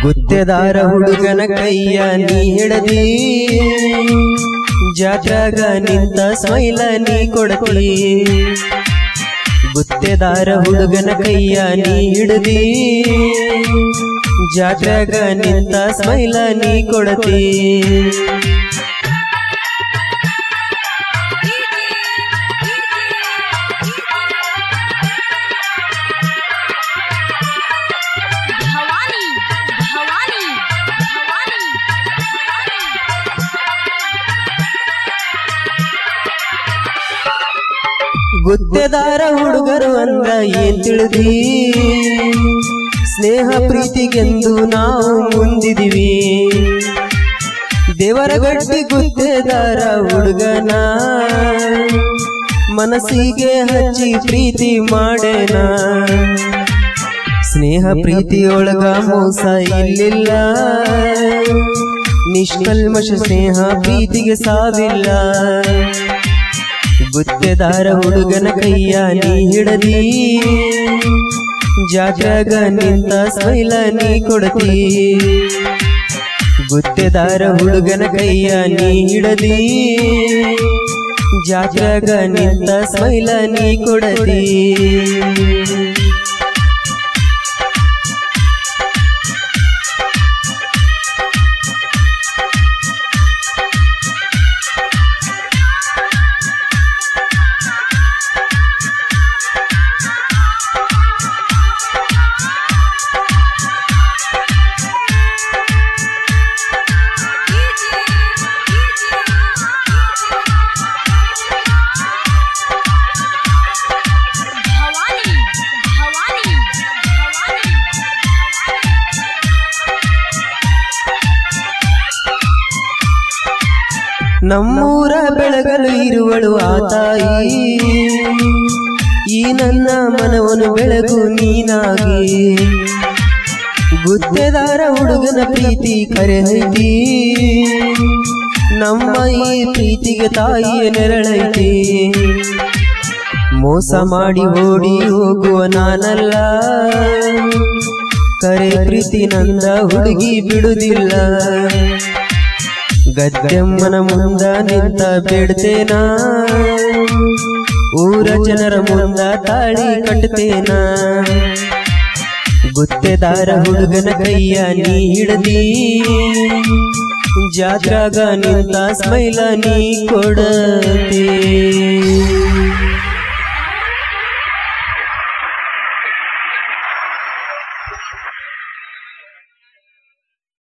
ಗುತ್ತೆದಾರ ಹುಡುಗನ ಕೈಯ ನೀ ಹಿಡದಿ ಜಾತ್ರಾಗ ನಿಂತ ಸ್ಮೈಲ ನೀ ಕೊಡತಿ ಗುತ್ತೆದಾರ ಹುಡುಗನ ಕೈಯ ನೀ ಹಿಡದಿ ಜಾತ್ರಾಗ ನಿಂತ ಸ್ಮೈಲ ನೀ ಕೊಡತಿ ಭವಾನಿ ಭವಾನಿ ಭವಾನಿ ಗುತ್ತೆದಾರ ಹುಡುಗರು ಅಂದ್ರ ಏನ್ ತಿಳಿದಿ ಸ್ನೇಹ ಪ್ರೀತಿಗೆಂದು ನಾವು ಮುಂದಿದಿವಿ ದೇವರ ಗಟ್ಟಿ ಗುತ್ತೆದಾರ ಹುಡುಗನ ಮನಸ್ಸಿಗೆ ಹಚ್ಚಿ ಪ್ರೀತಿ ಮಾಡೇನ ಸ್ನೇಹ ಪ್ರೀತಿಯೊಳಗ ಮೋಸ ಇಲ್ಲಿಲ್ಲ ನಿಷ್ಕಲ್ಮಶ ಸ್ನೇಹ ಪ್ರೀತಿಗೆ ಸಾವಿಲ್ಲ ಗುತ್ತೆದಾರ ಹುಡುಗನ ಕೈಯ ನೀ ಹಿಡದಿ ಜಾತ್ರಾಗ ನಿಂತ ಸ್ಮೈಲ ನೀ ಕೊಡತಿ ಗುತ್ತೆದಾರ ಹುಡುಗನ ಕೈಯ ನೀ ಹಿಡದಿ ಜಾತ್ರಾಗ ನಿಂತ ಸ್ಮೈಲ ನೀ ಕೊಡತಿ ಭವಾನಿ ಭವಾನಿ ಭವಾನಿ ನಮ್ಮೂರ ಬೆಳಗಲು ಇರುವಳು ಆ ತಾಯಿ ಈ ನನ್ನ ಮನವನ್ನು ಬೆಳಗು ನೀನಾಗಿ ಗುತ್ತೆದಾರ ಹುಡುಗನ ಪ್ರೀತಿ ಕರೆ ಐತಿ ನಮ್ಮ ಈ ಪ್ರೀತಿಗೆ ತಾಯಿಯ ನೆರಳೈತಿ ಮೋಸ ಮಾಡಿ ಓಡಿ ಹೋಗುವ ನಾನಲ್ಲ ಕರೆ ಪ್ರೀತಿ ನಂದ ಹುಡುಗಿ ಬಿಡುದಿಲ್ಲ ಗದ್ದೆಮ್ಮನ ಮುಂದ ನಿಂತ ಬೇಡ್ತೇನ ಊರ ಜನರ ಮುಂದ ತಾಳಿ ಕಟ್ತೇನ ಗುತ್ತೆದಾರ ಹುಡುಗನ ಕೈಯ ನೀ ಹಿಡದಿ ಜಾತ್ರಾಗ ನಿಂತ ಸ್ಮೈಲ ನೀ ಕೊಡತೇ